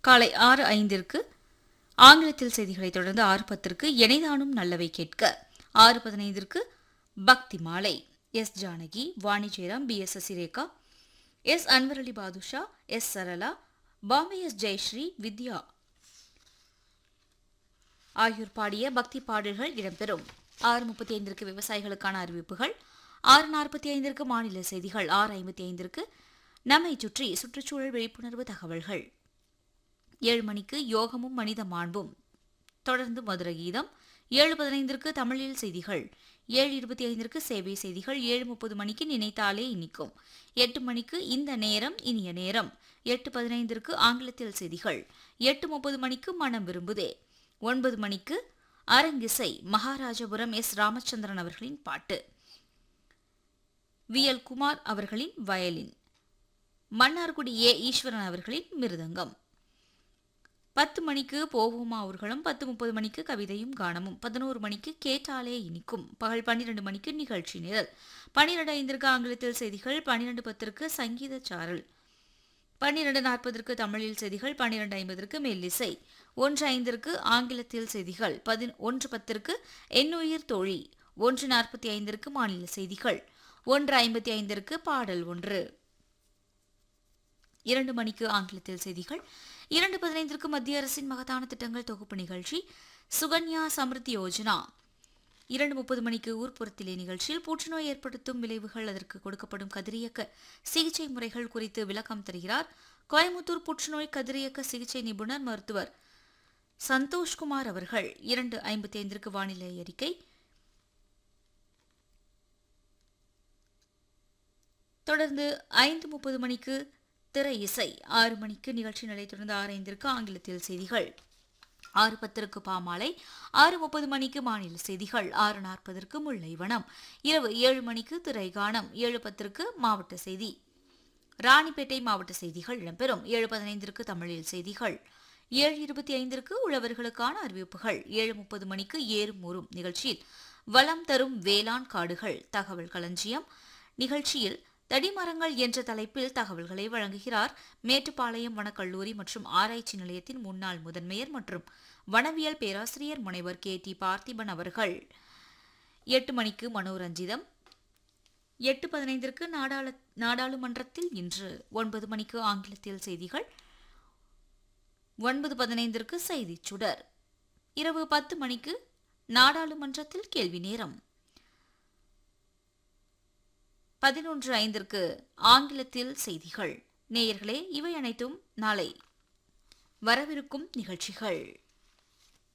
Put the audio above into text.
காலை ஆறு ஐந்திற்கு ஆங்கிலத்தில் செய்திகளைத் தொடர்ந்து ஆறு பத்திற்கு எனைதானும் நல்லவை கேட்க ஆறு பதினைந்திற்கு பக்தி மாலை S Janaki Vani Jayaram P S Sasirekha S Anwar Ali Badusha S Sarala Bombay S Jayashree Vidya ஆகியோர் பாடிய பக்தி பாடல்கள் இடம்பெறும் ஆறு முப்பத்தி ஐந்திற்கு விவசாயிகளுக்கான அறிவிப்புகள் ஆறு நாற்பத்தி ஐந்திற்கு மாநில செய்திகள் ஆறு ஐம்பத்தி ஐந்திற்கு நம்மை சுற்றி சுற்றுச்சூழல் விழிப்புணர்வு தகவல்கள் ஏழு மணிக்கு யோகமும் மனித மாண்பும் தொடர்ந்து மதுர கீதம் ஏழு பதினைந்திற்கு தமிழில் செய்திகள் ஏழு இருபத்தி ஐந்திற்கு சேவை செய்திகள் ஏழு முப்பது மணிக்கு நினைத்தாலே இனிக்கும் எட்டு மணிக்கு இந்த நேரம் இனிய நேரம் எட்டு பதினைந்திற்கு ஆங்கிலத்தில் செய்திகள் எட்டு முப்பது மணிக்கு மனம் விரும்புதே ஒன்பது மணிக்கு அரங்கிசை மகாராஜபுரம் எஸ் ராமச்சந்திரன் அவர்களின் பாட்டு வி எல் குமார் அவர்களின் வயலின் மன்னார்குடி ஏ ஈஸ்வரன் அவர்களின் மிருதங்கம் பத்து மணிக்கு போவோமா அவர்களும் பத்து முப்பது மணிக்கு கவிதையும் கானமும் பதினோரு மணிக்கு கேட்டாலே இனிக்கும் பகல் பன்னிரண்டு மணிக்கு நிகழ்ச்சி நிரல் பன்னிரண்டு ஐந்திற்கு ஆங்கிலத்தில் செய்திகள் பன்னிரண்டு பத்திற்கு சங்கீத சாரல் பன்னிரண்டு நாற்பதற்கு தமிழில் செய்திகள் பன்னிரண்டு ஐம்பதற்கு மெல்லிசை ஒன்று ஐந்திற்கு ஆங்கிலத்தில் செய்திகள் பதின் ஒன்று பத்திற்கு எண்ணுயிர் தோழி ஒன்று நாற்பத்தி ஐந்திற்கு மாநில செய்திகள் ஒன்று ஐம்பத்தி ஐந்திற்கு பாடல் ஒன்று இரண்டு மணிக்கு ஆங்கிலத்தில் செய்திகள் இரண்டு பதினைந்திற்கு மத்திய அரசின் மகத்தான திட்டங்கள் தொகுப்பு நிகழ்ச்சி சுகன்யா சமிருத்தி யோஜனா இரண்டு முப்பது மணிக்கு ஊர்ப்புறத்திலே நிகழ்ச்சியில் புற்றுநோய் ஏற்படுத்தும் விளைவுகள் அதற்கு கொடுக்கப்படும் கதிரியக்க சிகிச்சை முறைகள் குறித்து விளக்கம் தருகிறார் கோயமுத்தூர் புற்றுநோய் கதிரியக்க சிகிச்சை நிபுணர் மருத்துவர் சந்தோஷ்குமார் அவர்கள் இரண்டு ஐம்பத்தி ஐந்திற்கு வானிலை அறிக்கை தொடர்ந்து ஐந்து முப்பது மணிக்கு திரை இசை ஆறு மணிக்கு நிகழ்ச்சி நிலை தொடர்ந்து ஆறு ஐந்திற்கு ஆங்கிலத்தில் செய்திகள் ஆறு பத்திற்கு பாமாலை ஆறு முப்பது மணிக்கு மாநில செய்திகள் ஆறு நாற்பதற்கு முல்லைவனம் இரவு ஏழு மணிக்கு திரைகானம் ஏழு பத்திற்கு மாவட்ட செய்தி ராணிப்பேட்டை மாவட்ட செய்திகள் இடம்பெறும் ஏழு பதினைந்திற்கு தமிழில் செய்திகள் ஏழு இருபத்தி ஐந்திற்கு உழவர்களுக்கான அறிவிப்புகள் ஏழு முப்பது மணிக்கு ஏறும் ஊறும் நிகழ்ச்சியில் வளம் தரும் வேளாண் காடுகள் தகவல் களஞ்சியம் நிகழ்ச்சியில் தடிமரங்கள் என்ற தலைப்பில் தகவல்களை வழங்குகிறார் மேட்டுப்பாளையம் வனக்கல்லூரி மற்றும் ஆராய்ச்சி நிலையத்தின் முன்னாள் முதன்மையர் மற்றும் வனவியல் பேராசிரியர் முனைவர் கே டி பார்த்திபன் அவர்கள் எட்டு மணிக்கு மனோரஞ்சிதம் எட்டு பதினைந்திற்கு நாடாள நாடாளுமன்றத்தில் இன்று ஒன்பது மணிக்கு ஆங்கிலத்தில் செய்திகள் ஒன்பது பதினைந்திற்கு செய்தி சுடர் இரவு பத்து மணிக்கு நாடாளுமன்றத்தில் கேள்வி நேரம் பதினொன்று ஐந்திற்கு ஆங்கிலத்தில் செய்திகள் நேயர்களே இவை அனைத்தும் நாளை வரவிருக்கும் நிகழ்ச்சிகள்